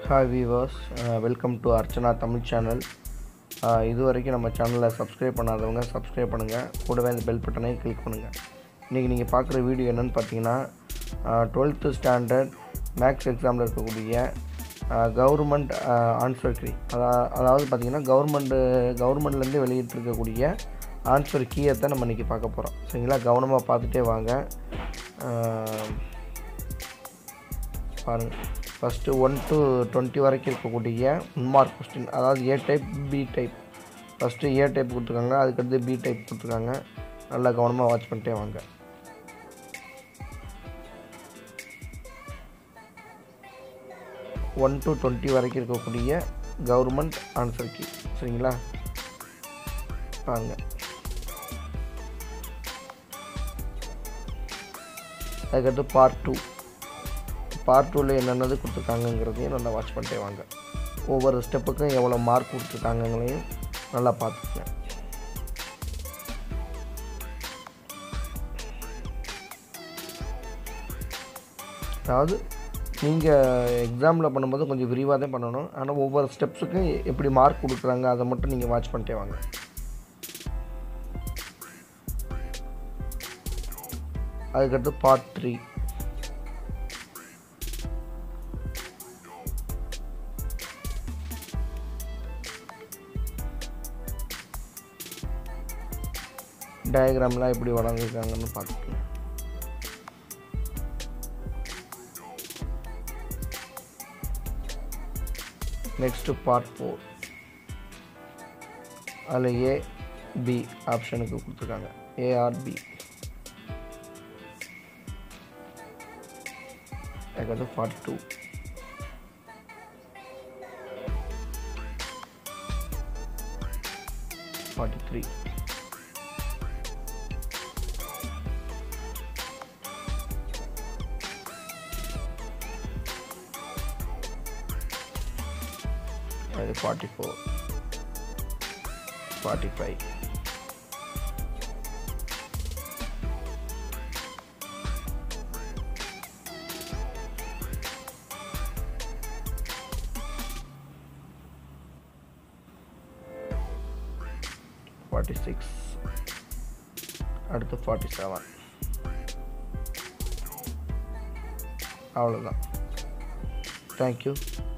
hi viewers welcome to Archana Tamil channel இது வரைக்கும் நம்ம சேனலை சப்ஸ்கிரைப் பண்ணாதவங்க சப்ஸ்கிரைப் பண்ணுங்கள் கூடவே அந்த பெல் பட்டனையும் கிளிக் பண்ணுங்கள் இன்றைக்கி நீங்கள் பார்க்குற வீடியோ என்னென்னு பார்த்தீங்கன்னா டுவெல்த்து ஸ்டாண்டர்ட் மேக்ஸ் எக்ஸாமில் இருக்கக்கூடிய கவர்மெண்ட் ஆன்சர் கீ அதா அதாவது பார்த்திங்கன்னா கவர்மெண்ட்டு கவர்மெண்ட்லேருந்து வெளியிட்டிருக்கக்கூடிய ஆன்சர் கீயை தான் நம்ம இன்றைக்கி பார்க்க போகிறோம் சரிங்களா கவனமாக பார்த்துட்டே வாங்க பாருங்கள் ஃபஸ்ட்டு ஒன் டு டுவெண்ட்டி வரைக்கும் இருக்கக்கூடிய மார்க் கொஸ்டின் அதாவது A type B type first A type கொடுத்துருக்காங்க அதுக்கடுத்து பி டைப் கொடுத்துருக்காங்க நல்லா கவனமாக வாட்ச் பண்ணிட்டே வாங்க ஒன் டு டுவெண்ட்டி வரைக்கும் இருக்கக்கூடிய கவர்மெண்ட் ஆன்சர் கீ சரிங்களா வாங்க அதுக்கடுத்து பார்ட் டூ பார்ட் டூவில் என்னென்னது கொடுத்துருக்காங்கங்கிறதையும் நல்லா வாட்ச் பண்ணிட்டே வாங்க ஒவ்வொரு ஸ்டெப்புக்கும் எவ்வளோ மார்க் கொடுத்துருக்காங்கங்களையும் நல்லா பார்த்துக்கங்க அதாவது நீங்கள் எக்ஸாமில் பண்ணும்போது கொஞ்சம் விரிவாக தான் பண்ணணும் ஆனால் ஒவ்வொரு ஸ்டெப்ஸுக்கும் எப்படி மார்க் கொடுக்குறாங்க அதை மட்டும் நீங்கள் வாட்ச் பண்ணிட்டே வாங்க அதுக்கடுத்து பார்ட் த்ரீ டயக்ராம்லாம் எப்படி வளர்ந்துருக்காங்கன்னு பார்த்துக்கலாம் நெக்ஸ்ட்டு பார்ட் ஃபோர் அதில் ஏ பி ஆப்ஷனுக்கு கொடுத்துருக்காங்க ஏஆர்பி அதுக்கடுத்து பார்ட் டூ ஃபார்ட்டி த்ரீ அது forty four forty five forty six அடுத்து ஃபார்ட்டி செவன் அவ்வளோதான் தேங்க்யூ